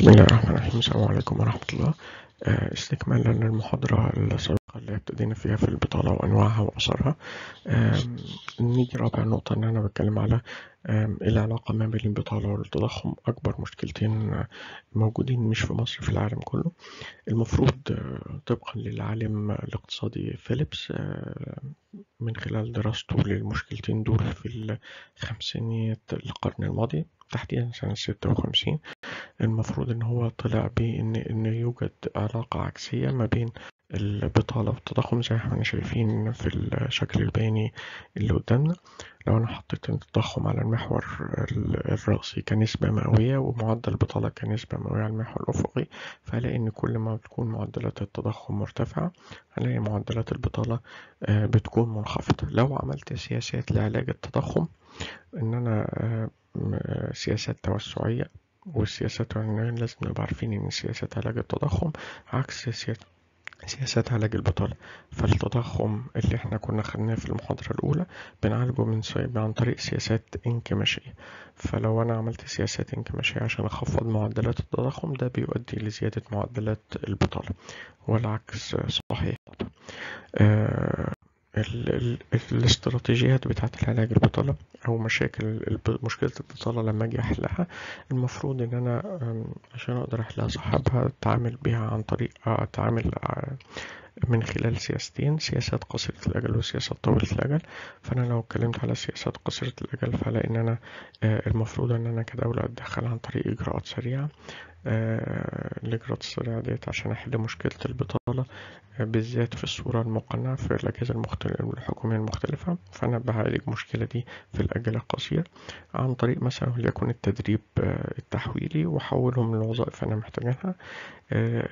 بسم الله الرحمن الرحيم السلام عليكم ورحمة الله آه، استكمالا للمحاضرة السابقة اللي ابتدينا فيها في البطالة وأنواعها وأثرها آم، نيجي رابع نقطة إن أنا بتكلم على آم، إيه العلاقة ما بين البطالة والتضخم أكبر مشكلتين آه، موجودين مش في مصر في العالم كله المفروض آه، طبقا للعالم الاقتصادي فيليبس آه، من خلال دراسته للمشكلتين دول في الخمسينيات القرن الماضي تحديدا سنة ستة وخمسين المفروض ان هو طلع بان ان يوجد علاقة عكسية ما بين البطالة والتضخم زي ما احنا شايفين في الشكل البياني اللي قدامنا لو انا حطيت التضخم على المحور ال- الرأسي كنسبة مئوية ومعدل البطالة كنسبة مئوية على المحور الأفقي فهلاقي ان كل ما بتكون معدلات التضخم مرتفعة هلاقي معدلات البطالة آه، بتكون منخفضة لو عملت سياسات لعلاج التضخم ان انا آه، م- آه، سياسات توسعية والسياسات العلمية لازم نبقى عارفين إن سياسات علاج التضخم عكس سياسات سياسات علاج البطالة فالتضخم اللي احنا كنا خدناه في المحاضرة الأولى بنعالجه من سي- عن طريق سياسات انكماشية فلو أنا عملت سياسات انكماشية عشان أخفض معدلات التضخم ده بيؤدي لزيادة معدلات البطالة والعكس صحيح طبعا آه، ال- ال- الاستراتيجيات بتاعة العلاج البطالة أو مشاكل الب- مشكلة البطالة لما أجي أحلها المفروض إن أنا أم، عشان أقدر أحلها صح أتعامل بيها عن طريق أتعامل ع- من خلال سياستين سياسات قصيرة الأجل وسياسات طويلة الأجل فأنا لو اتكلمت على سياسات قصيرة الأجل فهلاقي إن أنا آه، المفروض إن أنا كدولة أتدخل عن طريق إجراءات سريعة آه، الإجراءات السريعة ديت عشان أحل مشكلة البطالة آه، بالذات في الصورة المقنعة في الأجهزة المختلفة الحكومية المختلفة فأنا بعالج المشكلة دي في الأجل القصير عن طريق مثلا وليكن التدريب آه، التحويلي وأحولهم لوظائف أنا محتاجها آه،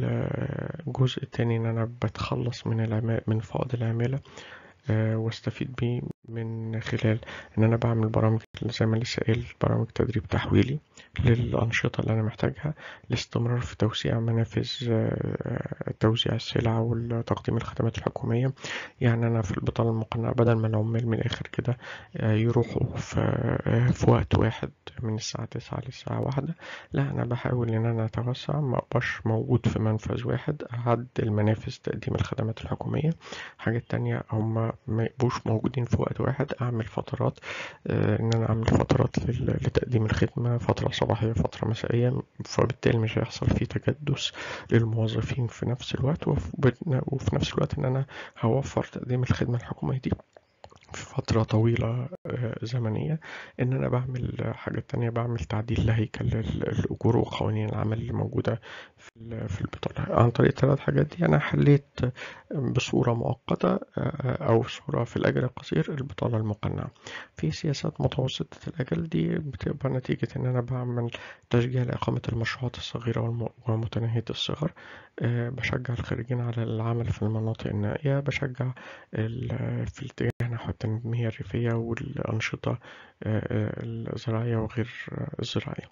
الجزء التاني إن أنا بتخلص من العمالة من فائض العمالة آه، واستفيد بيه من خلال ان انا بعمل برامج زي ما لسه قايل برامج تدريب تحويلي للانشطه اللي انا محتاجها الاستمرار في توسيع منافذ آه، توزيع السلع وتقديم الخدمات الحكوميه يعني انا في البطاله المقنعه بدل ما العمال من الاخر كده آه، يروحوا في آه، في وقت واحد من الساعه 9 للساعه واحدة لا انا بحاول ان انا اتوسع ما ابقاش موجود في منفذ واحد اعدل منافذ تقديم الخدمات الحكوميه حاجات تانية هم ما يبقوش موجودين في وقت واحد أعمل فترات آه، إن أنا أعمل فترات لل- لتقديم الخدمة فترة صباحية فترة مسائية فبالتالي مش هيحصل فيه تكدس للموظفين في نفس الوقت وف- بت- وفي نفس الوقت إن أنا هوفر تقديم الخدمة الحكومية دي في فترة طويلة آه، زمنية إن أنا بعمل حاجات تانية بعمل تعديل لهيكل ال- الأجور وقوانين العمل اللي موجودة في ال- في البطالة عن طريق الثلاث حاجات دي أنا حليت بصورة مؤقتة آه، أو صورة في الأجل القصير البطالة المقنعة في سياسات متوسطة الأجل دي بتبقى نتيجة إن أنا بعمل تشجيع لإقامة المشروعات الصغيرة والم- ومتناهية الصغر آه، بشجع الخريجين على العمل في المناطق النائية بشجع ال- في الاتجاه نحو التنمية الريفية والأنشطة آه، آه، الزراعية وغير آه، الزراعية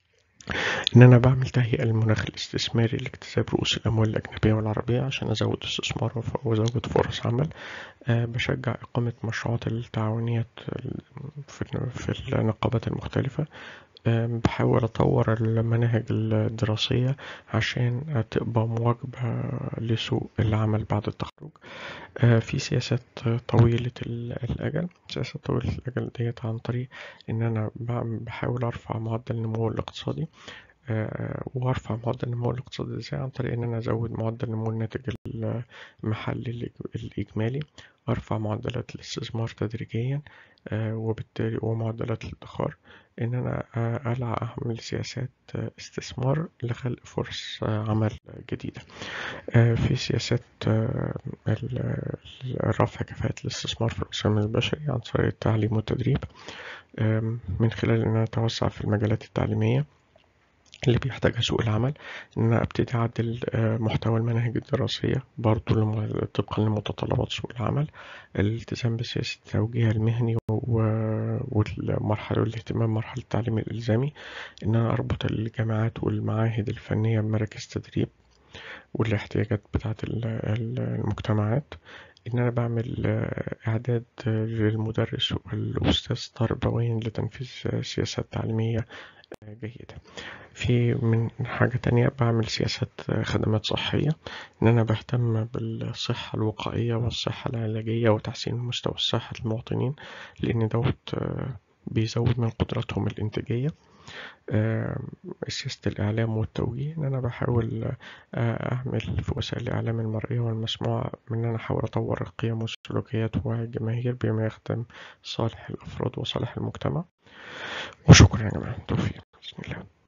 إن أنا بعمل تهيئة للمناخ الاستثماري لاجتذاب رؤوس الأموال الأجنبية والعربية عشان أزود استثمار وف- وأزود فرص عمل آه، بشجع إقامة مشروعات التعاونيات ال- في في النقابات المختلفة آه، بحاول أطور المناهج الدراسية عشان تبقى مواكبة لسوق العمل بعد التخرج آه، في سياسات طويلة ال- الأجل سياسات طويلة الأجل ديت عن طريق إن أنا بعم- بحاول أرفع معدل النمو الاقتصادي آه، وارفع معدل النمو الاقتصادي ازاي عن طريق ان انا ازود معدل نمو الناتج المحلي الإج- الاجمالي ارفع معدلات الاستثمار تدريجيا آه، وبالتالي ومعدلات الادخار ان انا آه، العى اعمل سياسات آه، استثمار لخلق فرص آه، عمل جديدة آه، في سياسات آه، ال- ال- رفع كفاءة الاستثمار في رأس المال البشري عن طريق التعليم والتدريب آم، من خلال ان انا اتوسع في المجالات التعليمية اللي بيحتاجها سوق العمل ان انا ابتدي اعدل آه، محتوى المناهج الدراسيه برضو لم- طبقا لمتطلبات سوق العمل الالتزام بسياسه التوجيه المهني و- والمرحله والاهتمام مرحله التعليم الالزامي ان انا اربط الجامعات والمعاهد الفنيه بمراكز تدريب والاحتياجات بتاعه ال- ال- المجتمعات إن أنا بعمل آه، إعداد آه، للمدرس والأستاذ تربويا لتنفيذ آه، سياسات تعليمية جيدة في من حاجة تانية بعمل سياسات خدمات صحية إن أنا بهتم بالصحة الوقائية والصحة العلاجية وتحسين مستوى صحة المواطنين لأن دوت بيزود من قدرتهم الإنتاجية سياسة الإعلام والتوجيه إن أنا بحاول أعمل في وسائل الإعلام المرئية والمسموعة إن أنا أحاول أطور القيم والسلوكيات ووعي الجماهير بما يخدم صالح الأفراد وصالح المجتمع وشكرا يا جماعة توفيق بسم الله